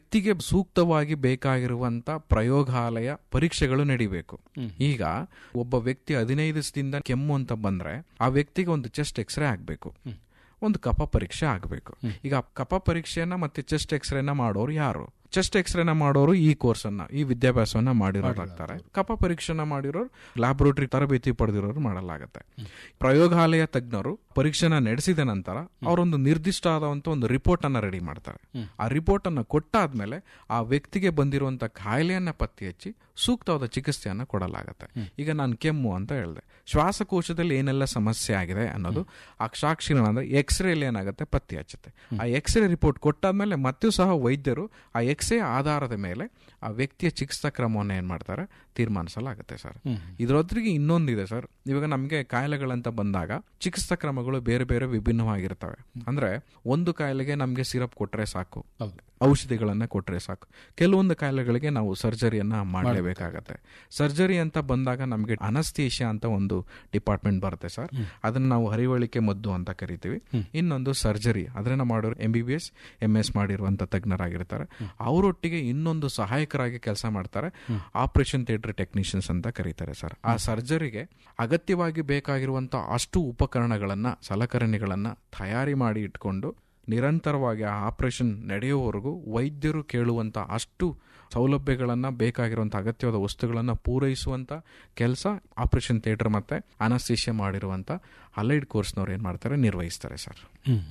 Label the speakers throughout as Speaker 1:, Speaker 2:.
Speaker 1: ವ್ಯಕ್ತಿಗೆ ಸೂಕ್ತವಾಗಿ ಬೇಕಾಗಿರುವಂತ ಪ್ರಯೋಗಾಲಯ ಪರೀಕ್ಷೆಗಳು ನಡಿಬೇಕು ಈಗ ಒಬ್ಬ ವ್ಯಕ್ತಿ ಹದಿನೈದು ದಿವಸದಿಂದ ಕೆಮ್ಮು ಅಂತ ಬಂದ್ರೆ ಆ ವ್ಯಕ್ತಿಗೆ ಒಂದು ಚೆಸ್ಟ್ ಎಕ್ಸ್ರೇ ಆಗ್ಬೇಕು ಒಂದು ಕಫ ಪರೀಕ್ಷೆ ಆಗಬೇಕು ಈಗ ಕಫ ಪರೀಕ್ಷೆಯನ್ನ ಮತ್ತೆ ಚೆಸ್ಟ್ ಎಕ್ಸ್ರೇನ ಮಾಡೋರು ಯಾರು ಚೆಸ್ಟ್ ಎಕ್ಸ್ರೇನ ಮಾಡೋರು ಈ ಕೋರ್ಸ್ ಅನ್ನ ಈ ವಿದ್ಯಾಭ್ಯಾಸವನ್ನ ಮಾಡಿರೋರಾಗ್ತಾರೆ ಕಫ ಪರೀಕ್ಷೆನ ಮಾಡಿರೋರು ಲ್ಯಾಬೊರೇಟರಿ ತರಬೇತಿ ಪಡೆದಿರೋರು ಮಾಡಲಾಗತ್ತೆ ಪ್ರಯೋಗಾಲಯ ತಜ್ಞರು ಪರೀಕ್ಷೆನ ನಡೆಸಿದ ನಂತರ ಅವರೊಂದು ನಿರ್ದಿಷ್ಟ ಆದಂತ ಒಂದು ರಿಪೋರ್ಟ್ ಅನ್ನ ರೆಡಿ ಮಾಡ್ತಾರೆ ಆ ರಿಪೋರ್ಟ್ ಅನ್ನ ಕೊಟ್ಟಾದ್ಮೇಲೆ ಆ ವ್ಯಕ್ತಿಗೆ ಬಂದಿರುವಂತ ಕಾಯಿಲೆಯನ್ನ ಪತ್ತೆ ಹಚ್ಚಿ ಸೂಕ್ತವಾದ ಚಿಕಿತ್ಸೆಯನ್ನ ಕೊಡಲಾಗತ್ತೆ ಈಗ ನಾನು ಕೆಮ್ಮು ಅಂತ ಹೇಳಿದೆ ಶ್ವಾಸಕೋಶದಲ್ಲಿ ಏನೆಲ್ಲ ಸಮಸ್ಯೆ ಆಗಿದೆ ಅನ್ನೋದು ಅಕ್ಷಾಕ್ಷಿಣ ಅಂದ್ರೆ ಎಕ್ಸ್ರೇಲಿ ಏನಾಗುತ್ತೆ ಪತ್ತೆ ಹಚ್ಚುತ್ತೆ ಆ ಎಕ್ಸ್ರೇ ರಿಪೋರ್ಟ್ ಕೊಟ್ಟಾದ್ಮೇಲೆ ಮತ್ತೆ ಸಹ ವೈದ್ಯರು ಆ ಎಕ್ಸ್ರೇ ಆಧಾರದ ಮೇಲೆ ಆ ವ್ಯಕ್ತಿಯ ಚಿಕಿತ್ಸಾ ಕ್ರಮವನ್ನು ಏನ್ ಮಾಡ್ತಾರೆ ತೀರ್ಮಾನಿಸಲಾಗುತ್ತೆ ಸರ್ ಇದರೊತ್ತಿಗೆ ಇನ್ನೊಂದಿದೆ ಸರ್ ಇವಾಗ ನಮಗೆ ಕಾಯಿಲೆಗಳಂತ ಬಂದಾಗ ಚಿಕಿತ್ಸಾ ಕ್ರಮಗಳು ಬೇರೆ ಬೇರೆ ವಿಭಿನ್ನವಾಗಿರ್ತವೆ ಅಂದ್ರೆ ಒಂದು ಕಾಯಿಲೆಗೆ ನಮಗೆ ಸಿರಪ್ ಕೊಟ್ರೆ ಸಾಕು ಔಷಧಿಗಳನ್ನ ಕೊಟ್ರೆ ಸಾಕು ಕೆಲವೊಂದು ಕಾಯಿಲೆಗಳಿಗೆ ನಾವು ಸರ್ಜರಿಯನ್ನ ಮಾಡಲೇಬೇಕಾಗತ್ತೆ ಸರ್ಜರಿ ಅಂತ ಬಂದಾಗ ನಮಗೆ ಅನಸ್ತೇಷಿಯಾ ಅಂತ ಒಂದು ಡಿಪಾರ್ಟ್ಮೆಂಟ್ ಬರುತ್ತೆ ಸರ್ ಅದನ್ನ ನಾವು ಹರಿವಳಿಕೆ ಮದ್ದು ಅಂತ ಕರಿತೀವಿ ಇನ್ನೊಂದು ಸರ್ಜರಿ ಅದನ್ನ ಮಾಡೋರು M B B S M S ಮಾಡಿರುವಂತ ತಜ್ಞರಾಗಿರ್ತಾರೆ ಅವರೊಟ್ಟಿಗೆ ಇನ್ನೊಂದು ಸಹಾಯಕರಾಗಿ ಕೆಲಸ ಮಾಡ್ತಾರೆ ಆಪರೇಷನ್ ಥಿಯೇಟರ್ ಟೆಕ್ನಿಷಿಯನ್ಸ್ ಅಂತ ಕರೀತಾರೆ ಸರ್ ಆ ಸರ್ಜರಿಗೆ ಅಗತ್ಯವಾಗಿ ಬೇಕಾಗಿರುವಂತ ಅಷ್ಟು ಉಪಕರಣಗಳನ್ನ ಸಲಕರಣೆಗಳನ್ನ ತಯಾರಿ ಮಾಡಿ ಇಟ್ಕೊಂಡು ನಿರಂತರವಾಗಿ ಆ ಆಪರೇಷನ್ ನಡೆಯುವವರೆಗೂ ವೈದ್ಯರು ಕೇಳುವಂತ ಅಷ್ಟು ಸೌಲಭ್ಯಗಳನ್ನ ಬೇಕಾಗಿರುವಂತ ಅಗತ್ಯವಾದ ವಸ್ತುಗಳನ್ನ ಪೂರೈಸುವಂತ ಕೆಲಸ ಆಪರೇಷನ್ ಥಿಯೇಟರ್ ಮತ್ತೆ ಅನಸ್ತೇಷಿಯಾ ಮಾಡಿರುವಂತ ಅಲೈಡ್ ಕೋರ್ಸ್ನವ್ರು ಏನ್ ಮಾಡ್ತಾರೆ ನಿರ್ವಹಿಸ್ತಾರೆ ಸರ್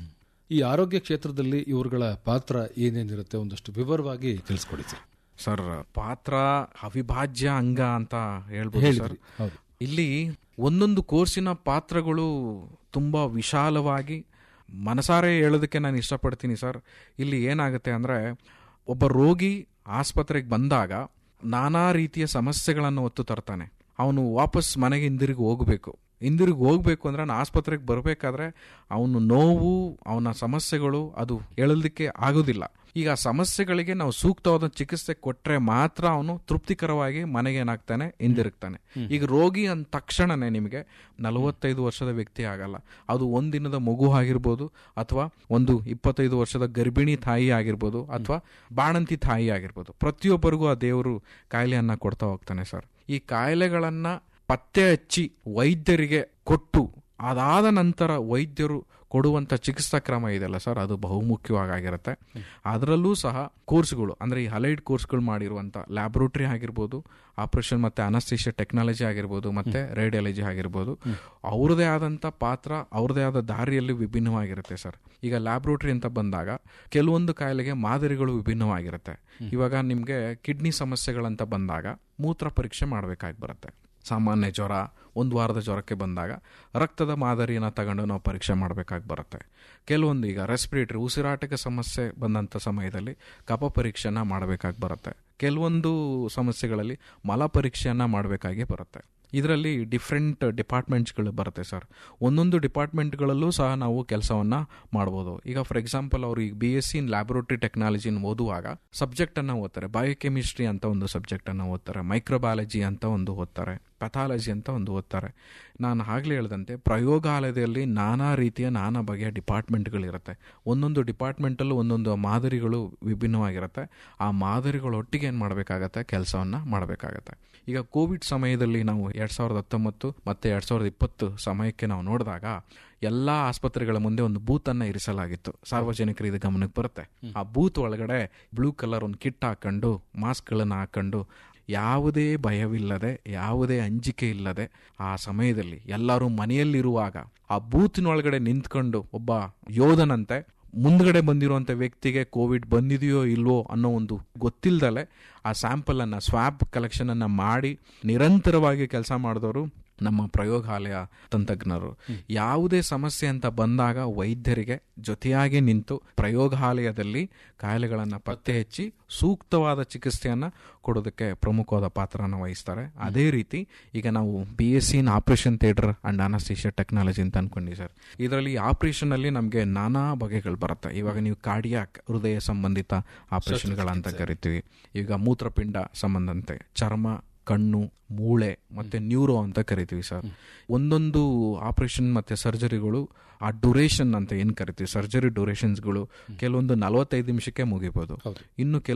Speaker 2: ಈ ಆರೋಗ್ಯ ಕ್ಷೇತ್ರದಲ್ಲಿ ಇವರುಗಳ ಪಾತ್ರ ಏನೇನಿರುತ್ತೆ ಒಂದಷ್ಟು ವಿವರವಾಗಿ ತಿಳಿಸ್ಕೊಡಿ ಸರ್
Speaker 1: ಸರ್ ಪಾತ್ರ ಅವಿಭಾಜ್ಯ ಅಂಗ ಅಂತ ಹೇಳ್ಬೋದು ಸರ್
Speaker 2: ಹೇಳಿದ್ರಿ, ಹೌದು.
Speaker 1: ಇಲ್ಲಿ ಒಂದೊಂದು ಕೋರ್ಸಿನ ಪಾತ್ರಗಳು ತುಂಬಾ ವಿಶಾಲವಾಗಿ ಮನಸಾರೆ ಹೇಳೋದಕ್ಕೆ ನಾನು ಇಷ್ಟಪಡ್ತೀನಿ ಸರ್ ಇಲ್ಲಿ ಏನಾಗುತ್ತೆ ಅಂದ್ರೆ ಒಬ್ಬ ರೋಗಿ ಆಸ್ಪತ್ರೆಗೆ ಬಂದಾಗ ನಾನಾ ರೀತಿಯ ಸಮಸ್ಯೆಗಳನ್ನು ಹೊತ್ತು ತರ್ತಾನೆ ಅವನು ವಾಪಸ್ ಮನೆಗೆ ಹಿಂದಿರುಗಿ ಹೋಗಬೇಕು ಹಿಂದಿರುಗಿ ಹೋಗ್ಬೇಕು ಅಂದ್ರೆ ನಾನು ಆಸ್ಪತ್ರೆಗೆ ಬರಬೇಕಾದ್ರೆ ಅವನು ನೋವು ಅವನ ಸಮಸ್ಯೆಗಳು ಅದು ಹೇಳಲಿಕ್ಕೆ ಆಗೋದಿಲ್ಲ ಈಗ ಆ ಸಮಸ್ಯೆಗಳಿಗೆ ನಾವು ಸೂಕ್ತವಾದ ಚಿಕಿತ್ಸೆ ಕೊಟ್ರೆ ಮಾತ್ರ ಅವನು ತೃಪ್ತಿಕರವಾಗಿ ಮನೆಗೆ ಏನಾಗ್ತಾನೆ ಹಿಂದಿರುಗ್ತಾನೆ ಈಗ ರೋಗಿ ಅಂದ ತಕ್ಷಣನೇ ನಿಮಗೆ ನಲವತ್ತೈದು ವರ್ಷದ ವ್ಯಕ್ತಿ ಆಗಲ್ಲ ಅದು ಒಂದಿನದ ಮಗು ಆಗಿರ್ಬೋದು ಅಥವಾ ಒಂದು ಇಪ್ಪತ್ತೈದು ವರ್ಷದ ಗರ್ಭಿಣಿ ತಾಯಿ ಆಗಿರ್ಬೋದು ಅಥವಾ ಬಾಣಂತಿ ತಾಯಿ ಆಗಿರ್ಬೋದು ಪ್ರತಿಯೊಬ್ಬರಿಗೂ ಆ ದೇವರು ಕಾಯಿಲೆಯನ್ನ ಕೊಡ್ತಾ ಹೋಗ್ತಾನೆ ಸರ್ ಈ ಕಾಯಿಲೆಗಳನ್ನ ಪತ್ತೆ ಹಚ್ಚಿ ವೈದ್ಯರಿಗೆ ಕೊಟ್ಟು ಅದಾದ ನಂತರ ವೈದ್ಯರು ಕೊಡುವಂತ ಚಿಕಿತ್ಸಾ ಕ್ರಮ ಇದೆಯಲ್ಲ ಸರ್ ಅದು ಬಹುಮುಖ್ಯವಾಗಿರುತ್ತೆ ಅದರಲ್ಲೂ ಸಹ ಕೋರ್ಸ್ಗಳು ಅಂದ್ರೆ ಈ ಹಲೈಡ್ ಕೋರ್ಸ್ಗಳು ಮಾಡಿರುವಂತ ಲ್ಯಾಬೊರೇಟರಿ ಆಗಿರ್ಬೋದು ಆಪರೇಷನ್ ಮತ್ತೆ ಅನಸ್ತೇಷಿಯಾ ಟೆಕ್ನಾಲಜಿ ಆಗಿರ್ಬೋದು ಮತ್ತೆ ರೇಡಿಯಾಲಜಿ ಆಗಿರ್ಬೋದು ಅವ್ರದೇ ಆದಂತ ಪಾತ್ರ ಅವ್ರದೇ ಆದ ದಾರಿಯಲ್ಲಿ ವಿಭಿನ್ನವಾಗಿರುತ್ತೆ ಸರ್ ಈಗ ಲ್ಯಾಬೊರೇಟರಿ ಅಂತ ಬಂದಾಗ ಕೆಲವೊಂದು ಕಾಯಿಲೆಗೆ ಮಾದರಿಗಳು ವಿಭಿನ್ನವಾಗಿರುತ್ತೆ ಇವಾಗ ನಿಮ್ಗೆ ಕಿಡ್ನಿ ಸಮಸ್ಯೆಗಳಂತ ಬಂದಾಗ ಮೂತ್ರ ಪರೀಕ್ಷೆ ಮಾಡಬೇಕಾಗಿ ಬರುತ್ತೆ ಸಾಮಾನ್ಯ ಜ್ವರ ಒಂದು ವಾರದ ಜ್ವರಕ್ಕೆ ಬಂದಾಗ ರಕ್ತದ ಮಾದರಿಯನ್ನು ತಗೊಂಡು ನಾವು ಪರೀಕ್ಷೆ ಮಾಡಬೇಕಾಗಿ ಬರುತ್ತೆ ಕೆಲವೊಂದು ಈಗ ರೆಸ್ಪಿರೇಟರಿ ಉಸಿರಾಟಕ್ಕೆ ಸಮಸ್ಯೆ ಬಂದಂಥ ಸಮಯದಲ್ಲಿ ಕಫ ಪರೀಕ್ಷೆನ ಮಾಡಬೇಕಾಗಿ ಬರುತ್ತೆ ಕೆಲವೊಂದು ಸಮಸ್ಯೆಗಳಲ್ಲಿ ಮಲ ಪರೀಕ್ಷೆಯನ್ನ ಮಾಡಬೇಕಾಗಿ ಬರುತ್ತೆ ಇದರಲ್ಲಿ ಡಿಫ್ರೆಂಟ್ ಡಿಪಾರ್ಟ್ಮೆಂಟ್ಸ್ಗಳು ಬರುತ್ತೆ ಸರ್ ಒಂದೊಂದು ಡಿಪಾರ್ಟ್ಮೆಂಟ್ಗಳಲ್ಲೂ ಸಹ ನಾವು ಕೆಲಸವನ್ನ ಮಾಡ್ಬೋದು ಈಗ ಫಾರ್ ಎಕ್ಸಾಂಪಲ್ ಅವರು ಈಗ B S C in laboratory ಟೆಕ್ನಾಲಜಿನ ಓದುವಾಗ ಸಬ್ಜೆಕ್ಟ್ ಅನ್ನ ಓದ್ತಾರೆ ಬಯೋಕೆಮಿಸ್ಟ್ರಿ ಅಂತ ಒಂದು ಸಬ್ಜೆಕ್ಟ್ ಅನ್ನ ಓದ್ತಾರೆ ಮೈಕ್ರೋಬಯಾಲಜಿ ಅಂತ ಒಂದು ಓದ್ತಾರೆ ಪಥಾಲಜಿ ಅಂತ ಒಂದು ಓದ್ತಾರೆ ನಾನು ಆಗ್ಲೇ ಹೇಳ್ದಂತೆ ಪ್ರಯೋಗಾಲಯದಲ್ಲಿ ನಾನಾ ರೀತಿಯ ನಾನಾ ಬಗೆಯ ಡಿಪಾರ್ಟ್ಮೆಂಟ್ಗಳಿರುತ್ತೆ ಒಂದೊಂದು ಡಿಪಾರ್ಟ್ಮೆಂಟಲ್ಲೂ ಒಂದೊಂದು ಮಾದರಿಗಳು ವಿಭಿನ್ನವಾಗಿರುತ್ತೆ ಆ ಮಾದರಿಗಳೊಟ್ಟಿಗೆ ಏನು ಮಾಡಬೇಕಾಗತ್ತೆ ಕೆಲಸವನ್ನ ಮಾಡಬೇಕಾಗತ್ತೆ ಈಗ ಕೋವಿಡ್ ಸಮಯದಲ್ಲಿ ನಾವು ಎರಡ್ ಸಾವಿರದ ಹತ್ತೊಂಬತ್ತು ಮತ್ತೆ ಎರಡ್ ಸಾವಿರದ ಇಪ್ಪತ್ತು ಸಮಯಕ್ಕೆ ನಾವು ನೋಡಿದಾಗ ಎಲ್ಲಾ ಆಸ್ಪತ್ರೆಗಳ ಮುಂದೆ ಒಂದು ಬೂತ್ ಅನ್ನ ಇರಿಸಲಾಗಿತ್ತು ಸಾರ್ವಜನಿಕರು ಇದು ಗಮನಕ್ಕೆ ಬರುತ್ತೆ ಆ ಬೂತ್ ಒಳಗಡೆ ಬ್ಲೂ ಕಲರ್ ಒಂದು ಕಿಟ್ ಹಾಕೊಂಡು ಮಾಸ್ಕ್ಗಳನ್ನ ಹಾಕೊಂಡು ಯಾವುದೇ ಭಯವಿಲ್ಲದೆ ಯಾವುದೇ ಅಂಜಿಕೆ ಇಲ್ಲದೆ ಆ ಸಮಯದಲ್ಲಿ ಎಲ್ಲರೂ ಮನೆಯಲ್ಲಿರುವಾಗ ಆ ಬೂತಿನೊಳಗಡೆ ನಿಂತ್ಕೊಂಡು ಒಬ್ಬ ಯೋಧನಂತೆ ಮುಂದ್ಗಡೆ ಬಂದಿರುವಂತ ವ್ಯಕ್ತಿಗೆ ಕೋವಿಡ್ ಬಂದಿದೆಯೋ ಇಲ್ವೋ ಅನ್ನೋ ಒಂದು ಗೊತ್ತಿಲ್ದಲೆ ಆ ಸ್ಯಾಂಪಲ್ ಅನ್ನ ಸ್ವಾಬ್ ಕಲೆಕ್ಷನ್ ಅನ್ನ ಮಾಡಿ ನಿರಂತರವಾಗಿ ಕೆಲಸ ಮಾಡಿದವರು ನಮ್ಮ ಪ್ರಯೋಗಾಲಯ ತಂತ್ರಜ್ಞರು ಯಾವುದೇ ಸಮಸ್ಯೆ ಅಂತ ಬಂದಾಗ ವೈದ್ಯರಿಗೆ ಜೊತೆಯಾಗಿ ನಿಂತು ಪ್ರಯೋಗಾಲಯದಲ್ಲಿ ಕಾಯಿಲೆಗಳನ್ನ ಪತ್ತೆ ಹಚ್ಚಿ ಸೂಕ್ತವಾದ ಚಿಕಿತ್ಸೆಯನ್ನ ಕೊಡೋದಕ್ಕೆ ಪ್ರಮುಖವಾದ ಪಾತ್ರನ ವಹಿಸ್ತಾರೆ ಅದೇ ರೀತಿ ಈಗ ನಾವು B S C operation theatre and anaesthesia technology ಅಂತ ಅನ್ಕೊಂಡಿ ಸರ್ ಇದರಲ್ಲಿ ಆಪರೇಷನ್ ಅಲ್ಲಿ ನಮಗೆ ನಾನಾ ಬಗೆಗಳು ಬರುತ್ತೆ ಇವಾಗ ನೀವು ಕಾರ್ಡಿಯಾಕ್ ಹೃದಯ ಸಂಬಂಧಿತ ಆಪರೇಷನ್ಗಳಂತ ಕರಿತೀವಿ ಈಗ ಮೂತ್ರಪಿಂಡ ಸಂಬಂಧಂತೆ ಚರ್ಮ ಕಣ್ಣು ಮೂಳೆ ಮತ್ತೆ ನ್ಯೂರೋ ಅಂತ ಕರಿತೀವಿ ಸರ್ ಒಂದೊಂದು ಆಪರೇಷನ್ ಮತ್ತೆ ಸರ್ಜರಿಗಳು ಆ ಡ್ಯೂರೇಷನ್ ಅಂತ ಏನ್ ಕರಿತೀವಿ ಸರ್ಜರಿ ಡ್ಯೂರೇಷನ್ಸ್ಗಳು ಕೆಲವೊಂದು ನಲವತ್ತೈದು ನಿಮಿಷಕ್ಕೆ ಮುಗಿಬಹುದು ಇನ್ನು ಕೆಲವು